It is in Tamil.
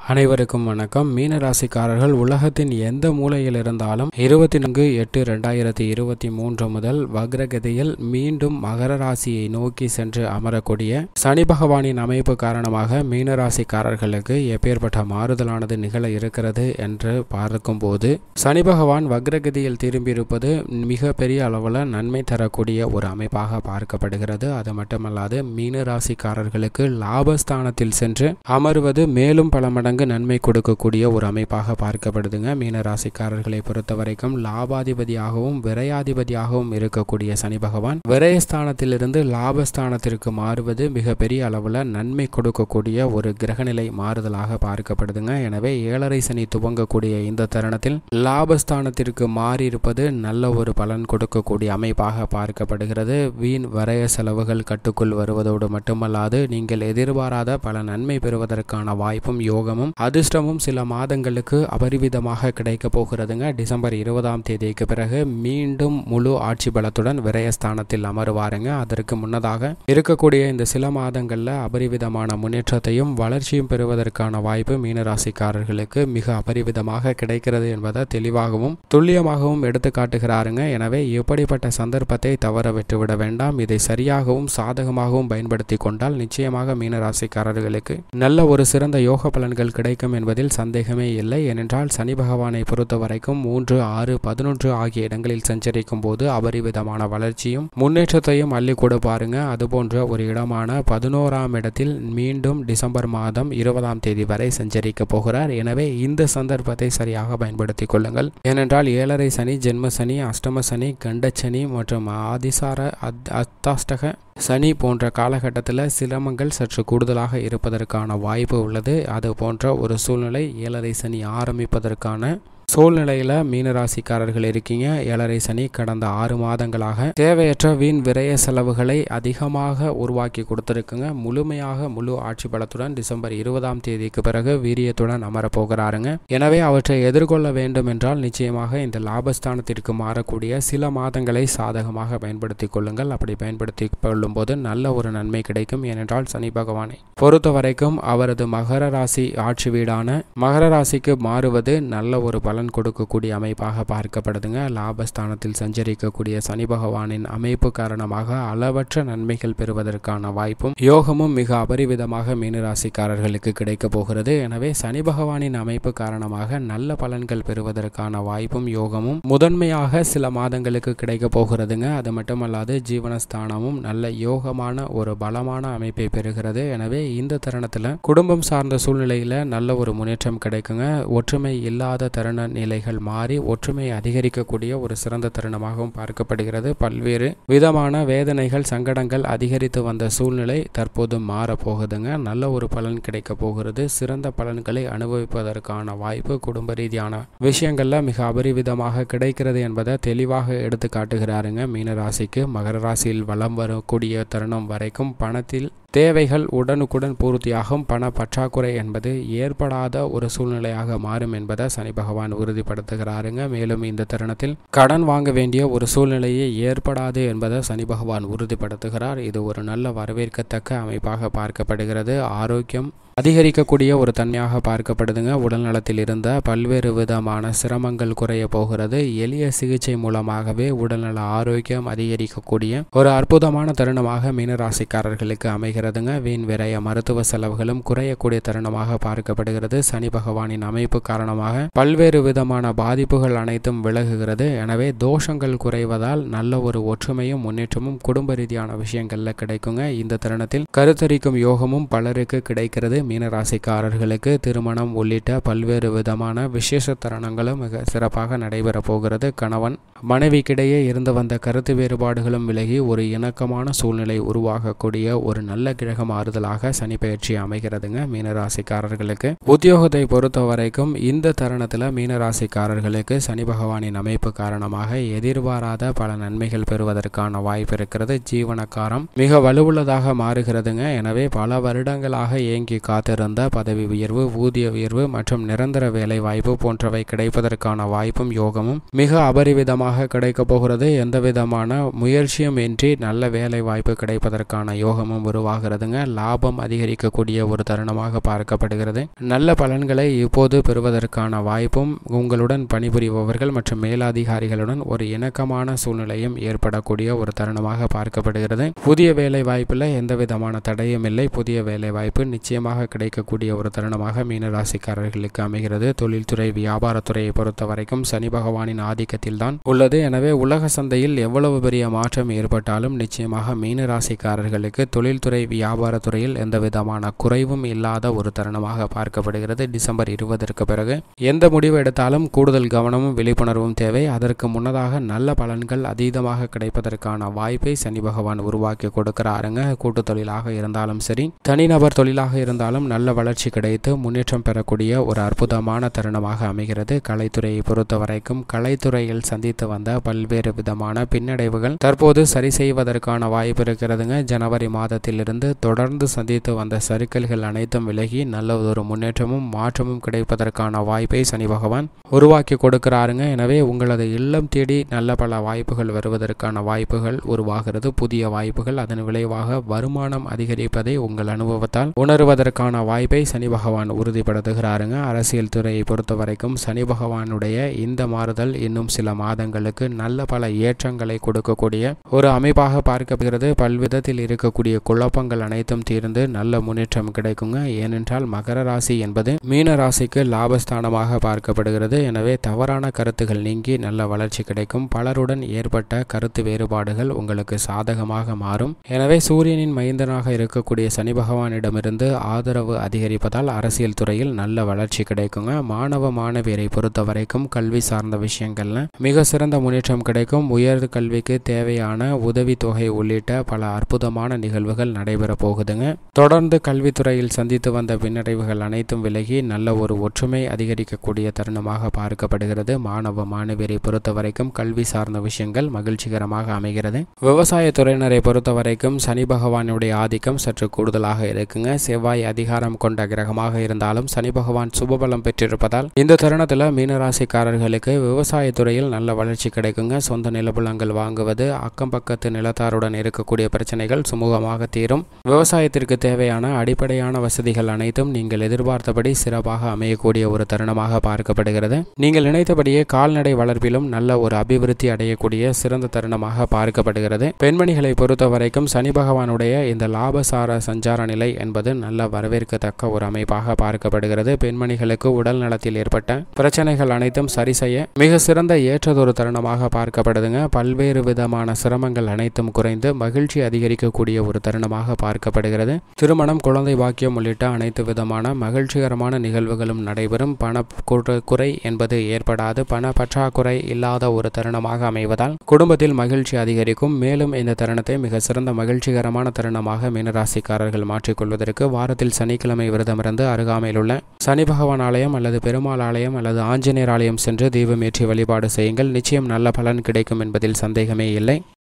அனைவருக்கும் வணக்கம் மீனராசிக்காரர்கள் உலகத்தின் எந்த மூலையில் இருந்தாலும் இருபத்தி நான்கு எட்டு ரெண்டாயிரத்தி இருபத்தி மூன்று முதல் வக்ரகதியில் மீண்டும் மகர ராசியை நோக்கி சென்று அமரக்கூடிய சனி பகவானின் அமைப்பு காரணமாக மீனராசிக்காரர்களுக்கு எப்பேற்பட்ட மாறுதலானது நிகழ இருக்கிறது என்று பார்க்கும்போது சனி பகவான் வக்ரகதியில் திரும்பியிருப்பது மிக பெரிய அளவில் நன்மை தரக்கூடிய ஒரு அமைப்பாக பார்க்கப்படுகிறது அது மட்டுமல்லாது மீனராசிக்காரர்களுக்கு லாபஸ்தானத்தில் சென்று அமர்வது மேலும் பல மடங்கு நன்மை கொடுக்கக்கூடிய ஒரு அமைப்பாக பார்க்கப்படுதுங்க மீனராசிக்காரர்களை பொறுத்த வரைக்கும் லாபாதிபதியாகவும் விரையாதிபதியாகவும் இருக்கக்கூடிய சனி பகவான் விரயஸ்தானத்திலிருந்து லாபஸ்தானத்திற்கு மாறுவது மிகப்பெரிய அளவில் நன்மை கொடுக்கக்கூடிய ஒரு கிரகநிலை மாறுதலாக பார்க்கப்படுதுங்க எனவே ஏழரை சனி துவங்கக்கூடிய இந்த தருணத்தில் லாபஸ்தானத்திற்கு மாறி இருப்பது நல்ல ஒரு பலன் கொடுக்கக்கூடிய அமைப்பாக பார்க்கப்படுகிறது வீண் வரைய செலவுகள் கட்டுக்குள் வருவதோடு மட்டுமல்லாது நீங்கள் எதிர்பாராத பல நன்மை பெறுவதற்கான வாய்ப்பும் யோகமும் அதிர்ஷ்டமும் சில மாதங்களுக்கு அபரிவிதமாக கிடைக்க போகிறதுங்க டிசம்பர் இருபதாம் தேதிக்கு பிறகு மீண்டும் முழு ஆட்சி பலத்துடன் விரயஸ்தானத்தில் அமருவாருங்க அதற்கு முன்னதாக இருக்கக்கூடிய இந்த சில மாதங்களில் அபரிவிதமான முன்னேற்றத்தையும் வளர்ச்சியும் பெறுவதற்கான வாய்ப்பு மீனராசிக்காரர்களுக்கு மிக அபரிவிதமாக கிடைக்கிறது என்பதை தெளிவாகவும் துல்லியமாகவும் எடுத்து காட்டுகிறாருங்க எனவே இப்படிப்பட்ட சந்தர்ப்பத்தை தவற விட்டுவிட வேண்டாம் இதை சரியாகவும் சாதகமாகவும் பயன்படுத்தி கொண்டால் நிச்சயமாக மீனராசிக்காரர்களுக்கு நல்ல ஒரு சிறந்த யோக பலன்கள் கிடைக்கும் என்பதில் சந்தேகமே இல்லை ஏனென்றால் சனி பகவானை பொறுத்த வரைக்கும் மூன்று ஆறு பதினொன்று ஆகிய இடங்களில் சஞ்சரிக்கும் போது அபரிவிதமான வளர்ச்சியும் முன்னேற்றத்தையும் அள்ளி கொடுப்பாருங்க அதுபோன்ற ஒரு இடமான பதினோராம் இடத்தில் மீண்டும் டிசம்பர் மாதம் இருபதாம் தேதி வரை சஞ்சரிக்க போகிறார் எனவே இந்த சந்தர்ப்பத்தை சரியாக பயன்படுத்திக் கொள்ளுங்கள் ஏனென்றால் ஏழரை சனி ஜென்ம சனி அஷ்டம சனி கண்டச்சனி மற்றும் ஆதிசார அத் அத்தாஷ்டக சனி போன்ற காலகட்டத்தில் சிரமங்கள் சற்று கூடுதலாக இருப்பதற்கான வாய்ப்பு உள்ளது அது போன்ற ஒரு சூழ்நிலை ஏழரை சனி ஆரம்பிப்பதற்கான சூழ்நிலையில் மீனராசிக்காரர்கள் இருக்கீங்க ஏழரை சனி கடந்த ஆறு மாதங்களாக தேவையற்ற வீண் விரய செலவுகளை அதிகமாக உருவாக்கி கொடுத்துருக்குங்க முழுமையாக முழு ஆட்சி பலத்துடன் டிசம்பர் இருபதாம் தேதிக்கு பிறகு வீரியத்துடன் அமரப்போகிறாருங்க எனவே அவற்றை எதிர்கொள்ள வேண்டும் என்றால் நிச்சயமாக இந்த லாபஸ்தானத்திற்கு மாறக்கூடிய சில மாதங்களை சாதகமாக பயன்படுத்திக் கொள்ளுங்கள் அப்படி பயன்படுத்தி கொள்ளும் போது நல்ல ஒரு நன்மை கிடைக்கும் ஏனென்றால் சனி பகவானை பொறுத்த வரைக்கும் அவரது மகர ராசி ஆட்சி வீடான மகர ராசிக்கு மாறுவது நல்ல ஒரு பலன் கொடுக்கக்கூடிய அமைப்பாக பார்க்கப்படுதுங்க லாபஸ்தானத்தில் சஞ்சரிக்கக்கூடிய சனி பகவானின் அமைப்பு காரணமாக அளவற்ற நன்மைகள் பெறுவதற்கான வாய்ப்பும் யோகமும் மிக அபரிவிதமாக மீனராசிக்காரர்களுக்கு கிடைக்க போகிறது எனவே சனி பகவானின் அமைப்பு காரணமாக நல்ல பலன்கள் பெறுவதற்கான வாய்ப்பும் யோகமும் முதன்மையாக சில மாதங்களுக்கு கிடைக்க போகிறதுங்க அது மட்டுமல்லாது ஜீவனஸ்தானமும் நல்ல யோகமான ஒரு பலமான அமைப்பை பெறுகிறது எனவே இந்த தருணத்தில் குடும்பம் சார்ந்த சூழ்நிலையில் நல்ல ஒரு முன்னேற்றம் கிடைக்குங்க ஒற்றுமை இல்லாத தருண நிலைகள் மாறி ஒற்றுமை அதிகரிக்கக்கூடிய ஒரு சிறந்த தருணமாகவும் பார்க்கப்படுகிறது பல்வேறு விதமான வேதனைகள் சங்கடங்கள் அதிகரித்து வந்த சூழ்நிலை தற்போது மாறப்போகுதுங்க நல்ல ஒரு பலன் கிடைக்க போகிறது சிறந்த பலன்களை அனுபவிப்பதற்கான வாய்ப்பு குடும்ப ரீதியான விஷயங்கள்ல மிக அபரிவிதமாக கிடைக்கிறது என்பதை தெளிவாக எடுத்து காட்டுகிறாருங்க மீனராசிக்கு மகர ராசியில் வலம் வரக்கூடிய தருணம் வரைக்கும் பணத்தில் தேவைகள் உடனுக்குடன் பூர்த்தியாகும் பண பற்றாக்குறை என்பது ஏற்படாத ஒரு சூழ்நிலையாக மாறும் என்பதை சனி பகவான் உறுதிப்படுத்துகிறாருங்க மேலும் இந்த தருணத்தில் கடன் வாங்க வேண்டிய ஒரு சூழ்நிலையே ஏற்படாது என்பதை சனி பகவான் உறுதிப்படுத்துகிறார் இது ஒரு நல்ல வரவேற்கத்தக்க அமைப்பாக பார்க்கப்படுகிறது ஆரோக்கியம் அதிகரிக்கக்கூடிய ஒரு தன்மையாக பார்க்கப்படுதுங்க உடல்நலத்தில் இருந்த பல்வேறு விதமான சிரமங்கள் குறைய போகிறது எளிய சிகிச்சை மூலமாகவே உடல்நல ஆரோக்கியம் அதிகரிக்கக்கூடிய ஒரு அற்புதமான தருணமாக மீனராசிக்காரர்களுக்கு அமைகிறதுங்க வீண் விரைய மருத்துவ செலவுகளும் குறையக்கூடிய தருணமாக பார்க்கப்படுகிறது சனி பகவானின் அமைப்பு காரணமாக பல்வேறு விதமான பாதிப்புகள் அனைத்தும் விலகுகிறது எனவே தோஷங்கள் குறைவதால் நல்ல ஒரு ஒற்றுமையும் முன்னேற்றமும் குடும்ப ரீதியான விஷயங்கள்ல கிடைக்குங்க இந்த தருணத்தில் கருத்தரிக்கும் யோகமும் பலருக்கு கிடைக்கிறது மீனராசிக்காரர்களுக்கு திருமணம் உள்ளிட்ட பல்வேறு விதமான விசேஷ தருணங்களும் மிக சிறப்பாக நடைபெற போகிறது கணவன் மனைவிக்கிடையே இருந்து வந்த கருத்து வேறுபாடுகளும் விலகி ஒரு இணக்கமான சூழ்நிலை உருவாகக்கூடிய ஒரு நல்ல கிரக மாறுதலாக சனி பயிற்சி அமைகிறதுங்க மீனராசிக்காரர்களுக்கு உத்தியோகத்தை பொறுத்த வரைக்கும் இந்த தருணத்தில் மீனராசிக்காரர்களுக்கு சனி பகவானின் அமைப்பு காரணமாக எதிர்பாராத பல நன்மைகள் பெறுவதற்கான வாய்ப்பு இருக்கிறது ஜீவனக்காரம் மிக வலுவுள்ளதாக மாறுகிறதுங்க எனவே பல வருடங்களாக இயங்கி காத்திருந்த பதவி உயர்வு ஊதிய உயர்வு மற்றும் நிரந்தர வேலை வாய்ப்பு போன்றவை கிடைப்பதற்கான வாய்ப்பும் யோகமும் மிக அபரிவிதமாக கிடைக்கப் போகிறது எந்த விதமான முயற்சியும் இன்றி நல்ல வேலை வாய்ப்பு கிடைப்பதற்கான யோகமும் உருவாகிறதுங்க லாபம் அதிகரிக்கக்கூடிய ஒரு தருணமாக பார்க்கப்படுகிறது நல்ல பலன்களை இப்போது பெறுவதற்கான வாய்ப்பும் உங்களுடன் பணிபுரிபவர்கள் மற்றும் மேலதிகாரிகளுடன் ஒரு இணக்கமான சூழ்நிலையும் ஏற்படக்கூடிய ஒரு தருணமாக பார்க்கப்படுகிறது புதிய வேலை வாய்ப்பில் எந்த விதமான தடையும் இல்லை புதிய வேலை வாய்ப்பு நிச்சயமாக கிடைக்கக்கூடிய ஒரு தருணமாக மீனராசிக்காரர்களுக்கு அமைகிறது தொழில்துறை வியாபாரத்துறையை பொறுத்த வரைக்கும் சனி பகவானின் ஆதிக்கத்தில் தான் உள்ளது எனவே உலக சந்தையில் எவ்வளவு பெரிய மாற்றம் ஏற்பட்டாலும் நிச்சயமாக மீனராசிக்காரர்களுக்கு தொழில்துறை வியாபாரத்துறையில் எந்த விதமான குறைவும் இல்லாத ஒரு தருணமாக பார்க்கப்படுகிறது டிசம்பர் இருபதற்கு பிறகு எந்த முடிவு எடுத்தாலும் கூடுதல் கவனமும் விழிப்புணர்வும் தேவை அதற்கு முன்னதாக நல்ல பலன்கள் அதீதமாக கிடைப்பதற்கான வாய்ப்பை சனி பகவான் உருவாக்கி கொடுக்கிறாருங்க கூட்டு தொழிலாக இருந்தாலும் சரி தனிநபர் தொழிலாக இருந்தாலும் நல்ல வளர்ச்சி கிடைத்து முன்னேற்றம் பெறக்கூடிய ஒரு அற்புதமான தருணமாக அமைகிறது கலைத்துறையை பொறுத்த வரைக்கும் கலைத்துறையில் சந்தித்து வந்த பல்வேறு விதமான பின்னடைவுகள் தற்போது சரி செய்வதற்கான வாய்ப்பு இருக்கிறதுங்க ஜனவரி மாதத்திலிருந்து தொடர்ந்து சந்தித்து வந்த சறுக்கல்கள் அனைத்தும் விலகி நல்ல ஒரு முன்னேற்றமும் மாற்றமும் கிடைப்பதற்கான வாய்ப்பை சனி பகவான் உருவாக்கி கொடுக்கிறாருங்க எனவே உங்களது இல்லம் தேடி நல்ல பல வாய்ப்புகள் வருவதற்கான வாய்ப்புகள் உருவாகிறது புதிய வாய்ப்புகள் அதன் விளைவாக வருமானம் அதிகரிப்பதை உங்கள் அனுபவத்தால் உணர்வதற்கான வாய்ப்பை சனி பகவான் உறுதிப்படுத்துகிறாருங்க அரசியல் துறையை பொறுத்த வரைக்கும் சனி பகவானுடைய இந்த மாறுதல் இன்னும் சில மாதங்களுக்கு நல்ல பல ஏற்றங்களை கொடுக்கக்கூடிய ஒரு அமைப்பாக பார்க்கப்படுகிறது பல்விதத்தில் இருக்கக்கூடிய குழப்பங்கள் அனைத்தும் தீர்ந்து நல்ல முன்னேற்றம் கிடைக்குங்க ஏனென்றால் மகர ராசி என்பது மீன ராசிக்கு லாபஸ்தானமாக பார்க்கப்படுகிறது எனவே தவறான கருத்துகள் நீங்கி நல்ல வளர்ச்சி கிடைக்கும் பலருடன் ஏற்பட்ட கருத்து வேறுபாடுகள் உங்களுக்கு சாதகமாக மாறும் எனவே சூரியனின் மைந்தனாக இருக்கக்கூடிய சனி பகவானிடமிருந்து ஆதரவு அதிகரிப்பதால் அரசியல் துறையில் நல்ல வளர்ச்சி கிடைக்குங்க மாணவ மாணவியரை பொறுத்த வரைக்கும் கல்வி சார்ந்த விஷயங்கள்ல மிக சிறந்த முன்னேற்றம் கிடைக்கும் உயர் கல்விக்கு தேவையான உதவித்தொகை உள்ளிட்ட பல அற்புதமான நிகழ்வுகள் நடைபெற போகுதுங்க தொடர்ந்து கல்வித்துறையில் சந்தித்து வந்த பின்னடைவுகள் அனைத்தும் விலகி நல்ல ஒரு ஒற்றுமை அதிகரிக்கக்கூடிய தருணமாக பார்க்கப்படுகிறது மாணவ மாணவியரை பொறுத்த வரைக்கும் கல்வி சார்ந்த விஷயங்கள் மகிழ்ச்சிகரமாக அமைகிறது விவசாய துறையினரை பொறுத்த வரைக்கும் சனி பகவானுடைய ஆதிக்கம் சற்று கூடுதலாக இருக்குங்க செவ்வாய் அதிகாரம் கொண்ட கிரகமாக இருந்தாலும் சனி பகவான் சுபபலம் பெற்றிருப்பதால் இந்த தருணத்தில் மீனராசிக்காரர்களுக்கு விவசாய துறையில் நல்ல வளர்ச்சி கிடைக்குங்க சொந்த நிலபுலங்கள் வாங்குவது அக்கம் பக்கத்து நிலத்தாருடன் இருக்கக்கூடிய பிரச்சனைகள் சுமூகமாக தீரும் விவசாயத்திற்கு தேவையான அடிப்படையான வசதிகள் அனைத்தும் நீங்கள் எதிர்பார்த்தபடி சிறப்பாக அமையக்கூடிய ஒரு தருணமாக பார்க்கப்படுகிறது நீங்கள் நினைத்தபடியே கால்நடை வளர்ப்பிலும் நல்ல ஒரு அபிவிருத்தி அடையக்கூடிய சிறந்த தருணமாக பார்க்கப்படுகிறது பெண்மணிகளை பொறுத்த வரைக்கும் சனி பகவானுடைய இந்த லாபசார சஞ்சார நிலை என்பது நல்ல வரவேற்கத்தக்க ஒரு அமைப்பாக பார்க்கப்படுகிறது பெண்மணிகளுக்கு உடல் நலத்தில் ஏற்பட்ட பிரச்சனைகள் அனைத்தும் சரி செய்ய மிக சிறந்த ஏற்றதொரு தருணமாக பார்க்கப்படுதுங்க பல்வேறு விதமான சிரமங்கள் அனைத்தும் குறைந்து மகிழ்ச்சி அதிகரிக்கக்கூடிய ஒரு தருணமாக பார்க்கப்படுகிறது திருமணம் குழந்தை பாக்கியம் உள்ளிட்ட அனைத்து விதமான மகிழ்ச்சிகரமான நிகழ்வுகளும் நடைபெறும் பண குறை- குறை என்பது ஏற்படாது பண பற்றாக்குறை இல்லாத ஒரு தருணமாக அமைவதால் குடும்பத்தில் மகிழ்ச்சி அதிகரிக்கும் மேலும் இந்த தருணத்தை மிக சிறந்த மகிழ்ச்சிகரமான தருணமாக மீனராசிக்காரர்கள் மாற்றிக்கொள்வதற்கு வாரத்தில் சனிக்கிழமை விரதமிருந்து அருகாமையில் உள்ள சனி பகவான் ஆலயம் அல்லது பெருமாள் ஆலயம் அல்லது ஆஞ்சநேயர் ஆலயம் சென்று தீபம் ஏற்றி வழிபாடு செய்யுங்கள் நிச்சயம் நல்ல பலன் கிடைக்கும் என்பதில் சந்தேகமே இல்லை